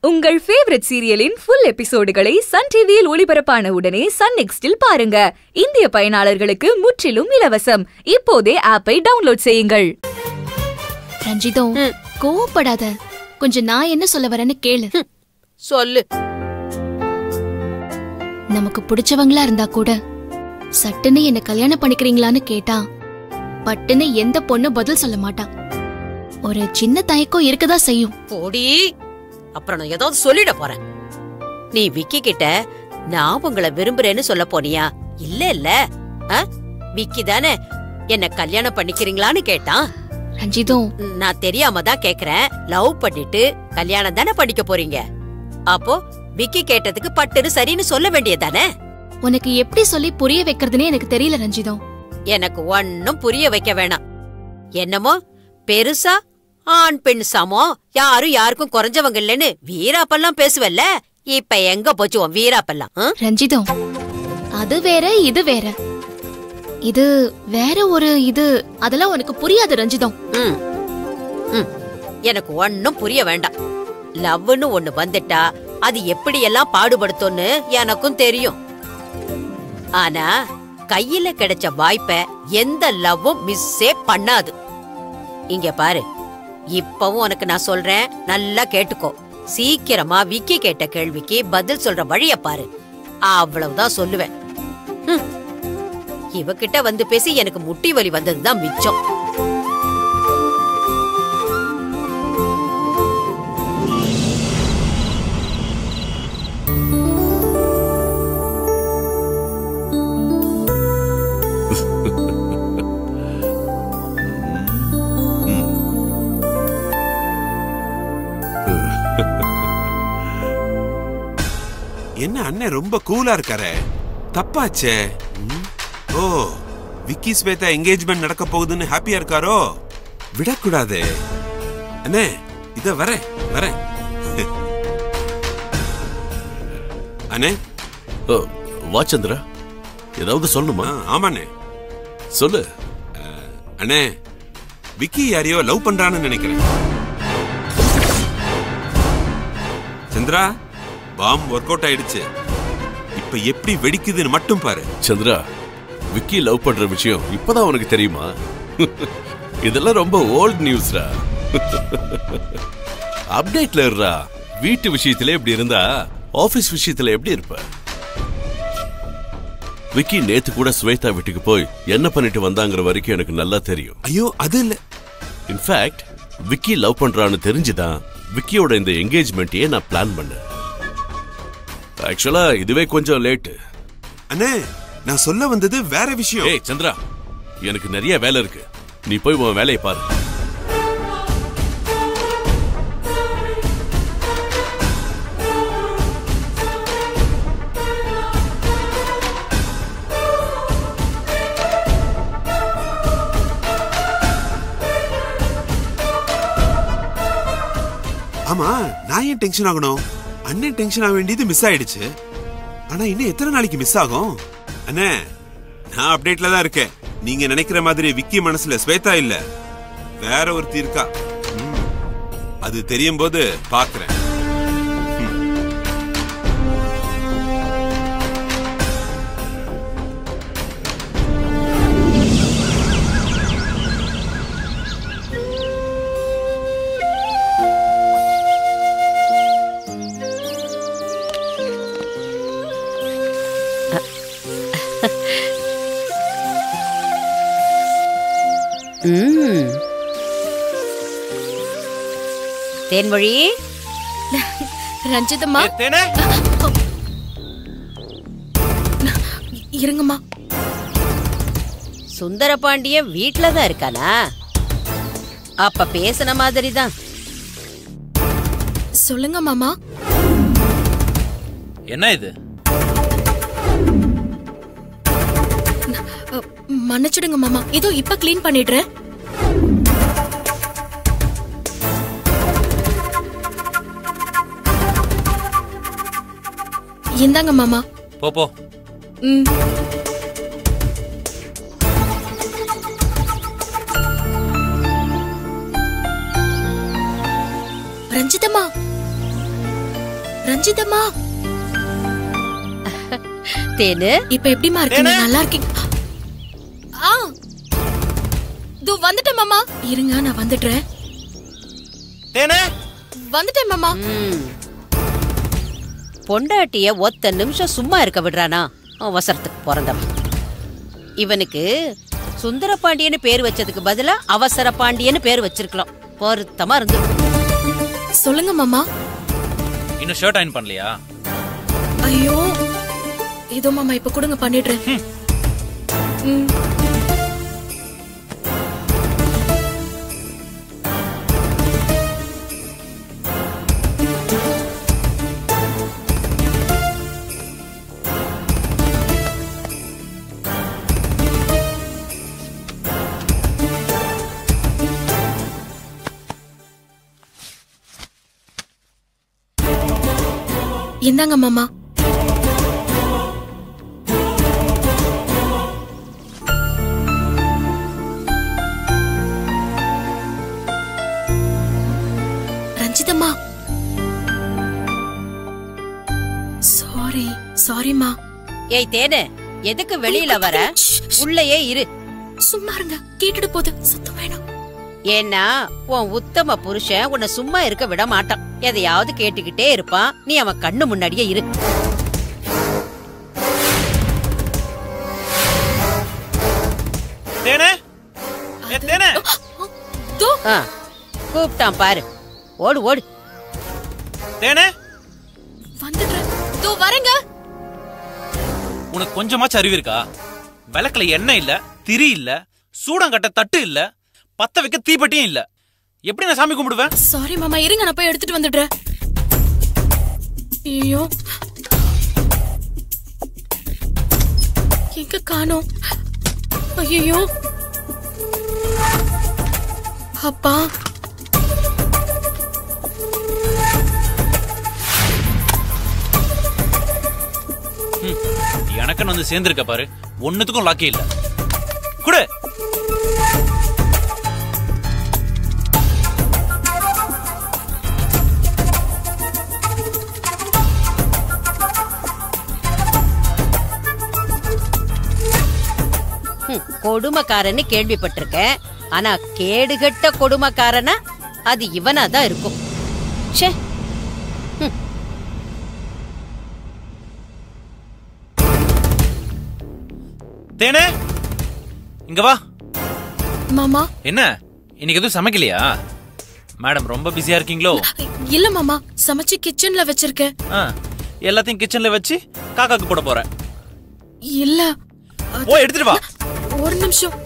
உங்கள் ஃபேவரட் சீரியலின் ஃபுல் எபிசோடுகளை சன் டிவியில் ஒளிபரப்பான உடனே சன் நெக்ஸ்டில் பாருங்க இந்திய பயனாளர்களுக்கு முற்றிலும் இலவசம் இப்போதே ஆப்பை டவுன்லோட் செய்யுங்கள் ரஞ்சிதம் கோவப்படாத கொஞ்சம் நான் என்ன சொல்ல வரேன்னு கேளு சொல்லு நமக்கு பிடிச்சவங்களா இருந்தா கூட சட்டுன்னு என்ன கல்யாணம் பண்ணிக்கிறீங்களான்னு கேட்டா பட்டுன்னு எந்த பொண்ணு பதில் சொல்ல மாட்டா ஒரு சின்ன தயக்கம் இருக்கதா செய்யும் போடி அப்புறம் நான் ஏதாவது சொல்லிட போறேன் நீ விக்கி கிட்ட நான் உங்களை விரும்புறேன்னு சொல்ல போனியா இல்ல இல்ல ஆ? விக்கி தானே என்ன கல்யாணம் பண்ணிக்கிறீங்களான்னு கேட்டான் ரஞ்சிதம் நான் தெரியாம தான் கேக்குறேன் லவ் பண்ணிட்டு கல்யாணம் தானே பண்ணிக்க போறீங்க அப்போ விக்கி கேட்டதுக்கு பட்டுன்னு சரின்னு சொல்ல வேண்டியதானே உனக்கு எப்படி சொல்லி புரிய வைக்கிறதுனே எனக்கு தெரியல ரஞ்சிதம் எனக்கு ஒன்னும் புரிய வைக்க வேணாம் என்னமோ பெருசா ஆண் பெண் சமம் யாரும் யாருக்கும் குறைஞ்சவங்க இல்லைன்னு வீராப்பெல்லாம் பேசுவல்ல இப்ப எங்க போச்சு உன் வீராப்பெல்லாம் ஆ? ரஞ்சிதம் அது வேற இது வேற இது வேற ஒரு இது அதெல்லாம் உனக்கு புரியாது ரஞ்சிதம் ம். ம். எனக்கு ஒன்னும் புரிய வேண்டாம் லவ்னு ஒண்ணு வந்துட்டா அது எப்படியெல்லாம் பாடுபடுத்தும்னு எனக்கும் தெரியும் ஆனா கையில கிடைச்ச வாய்ப்ப எந்த லவ்வும் மிஸ்ஸே பண்ணாது இங்க பாரு இப்பவும் உனக்கு நான் சொல்றேன் நல்லா கேட்டுக்கோ சீக்கிரமா விக்கி கேட்ட கேள்விக்கு பதில் சொல்ற வழிய பாரு அவ்வளவுதான் சொல்லுவேன் ஹம். இவகிட்ட வந்து பேசி எனக்கு முட்டி வலி வந்ததுதான் மிச்சம் என்ன அண்ணன் ரொம்ப கூலா இருக்காரே தப்பாச்சே ம்? ஓ விக்கி ஸ்வேதா என்கேஜ்மெண்ட் நடக்க போகுதுன்னு ஹாப்பியா இருக்காரோ விடக்கூடாது அண்ணே இத வரேன் வரேன் அண்ணே ஓ, வா சந்திரா ஏதாவது சொல்லணுமா ஆ, ஆமாண்ணே சொல்லு அண்ணே விக்கி யாரையோ லவ் பண்றான்னு நினைக்கிறேன் சந்திரா பாம் ஒர்க் அவுட் ஆயிடுச்சு இப்ப எப்படி வெடிக்குதுன்னு மட்டும் பாரு சந்திரா விக்கி லவ் பண்ற விஷயம் இப்பதான் உனக்கு தெரியுமா இதெல்லாம் ரொம்ப ஓல்ட் நியூஸ்ரா அப்டேட்ல இருடா வீட்டு விஷயத்துல எப்படி இருந்தா ஆபீஸ் விஷயத்துல எப்படி இருப்ப விக்கி நேத்து கூட ஸ்வேதா வீட்டுக்கு போய் என்ன பண்ணிட்டு வந்தாங்கிற வரைக்கும் எனக்கு நல்லா தெரியும் ஐயோ அது இல்ல இன்ஃபேக்ட் விக்கி லவ் பண்றான்னு தெரிஞ்சுதான் விக்கியோட இந்த என்கேஜ்மெண்ட்டையே நான் பிளான் பண்ணேன் ஆக்சுவலா இதுவே கொஞ்சம் லேட்டு அண்ணே நான் சொல்ல வந்தது வேற விஷயம் ஏய் சந்திரா எனக்கு நிறைய வேலை இருக்கு நீ போய் உன் வேலையை பாரு ஆமா நான் ஏன் டென்ஷன் ஆகணும் அண்ணன் டென்ஷன் ஆக வேண்டியது மிஸ் ஆயிடுச்சு ஆனா இன்னும் எத்தனை நாளைக்கு மிஸ் ஆகும் அண்ணே நான் அப்டேட்ல தான் இருக்கேன் நீங்க நினைக்கிற மாதிரி விக்கி மனசுல ஸ்வேதா இல்ல வேற ஒருத்தி இருக்கா ம். அது தெரியும் போது பாக்குறேன் ம். தேன்மொழி ரஞ்சிதம்மா இருங்கம்மா சுந்தரபாண்டியன் வீட்ல தான் இருக்கானா அப்ப பேசின மாதிரி தான் சொல்லுங்க மாமா என்ன இது அ, மன்னிச்சிடுங்க மாமா இதோ இப்ப க்ளீன் பண்ணிடுறேன் இந்தாங்க மாமா போ போ ம் ரஞ்சிதம்மா ரஞ்சிதம்மா தேனு இப்ப எப்படிமா இருக்கீங்க நல்லா இருக்கீங்க ஆ தோ வந்துட்டேன் மாமா இருங்க நான் வந்துடுறேன் தேனே வந்துட்டேன் மாமா ம். பொண்டாட்டிய ஒத்த நிமிஷம் சும்மா இருக்க விடுறானா அவசரத்துக்கு பிறந்தவன் இவனுக்கு சுந்தர பாண்டியன்னு பேர் வச்சதுக்கு பதிலா அவசர பாண்டியன்னு பேர் வச்சிருக்கலாம் பொருத்தமா இருந்து சொல்லுங்க மாமா இன்னும் ஷர்ட் அயன் பண்ணலையா ஐயோ இதோ மாமா இப்ப கொடுங்க பண்ணிடுறேன் ம். இந்தாங்க மாமா ரஞ்சிதம்மா சாரி சாரிம்மா ஏய் தேனு எதுக்கு வெளியில வர உள்ளேயே இரு சும்மா இருங்க கேட்டுட்டு போகுது சத்தம் வேணாம் ஏன்னா உன் உத்தம புருஷன் உன்னை சும்மா இருக்க விட மாட்டான் எதையாவது கேட்டுக்கிட்டே இருப்பான் நீ அவன் கண்ணு முன்னாடியே இரு தேனே ஏ தேனே தோ ஆ, கூப்பிட்டான் பாரு ஓடு ஓடு தேனே வந்துடுறேன் தோ வரேங்க உனக்கு கொஞ்சமாச்சும் அறிவு இருக்கா விளக்குல எண்ணெய் இல்ல திரி இல்ல சூடங்கட்ட தட்டு இல்ல பத்த வைக்க தீப்பெட்டியும் இல்ல எப்படி நான் சாமி கும்பிடுவேன் சாரி மாமா இருங்க நான் போய் எடுத்துட்டு வந்துடுறேன் ஐயோ எங்க காணோம் ஐயோ அப்பா எனக்குன்னு வந்து சேர்ந்திருக்க பாரு ஒண்ணுத்துக்கும் லாக்கே இல்ல குடு ஹம், கொடுமைக்காரன்னு கேள்விப்பட்டிருக்கேன் ஆனா கேடுகட்ட கொடுமைக்காரனா அது இவனா தான் இருக்கும் ச்சே தேனே இங்க வா மாமா என்ன இன்னைக்கு எதுவும் சமைக்கலையா மேடம் ரொம்ப பிஸியா இருக்கீங்களோ இல்ல மாமா சமைச்சு கிச்சன்ல வச்சிருக்கேன் ஆ, எல்லாத்தையும் கிச்சன்ல வச்சு காக்காக்கு போட போறேன் இல்ல போய் எடுத்துட்டு வா ஒரு நிமிஷம்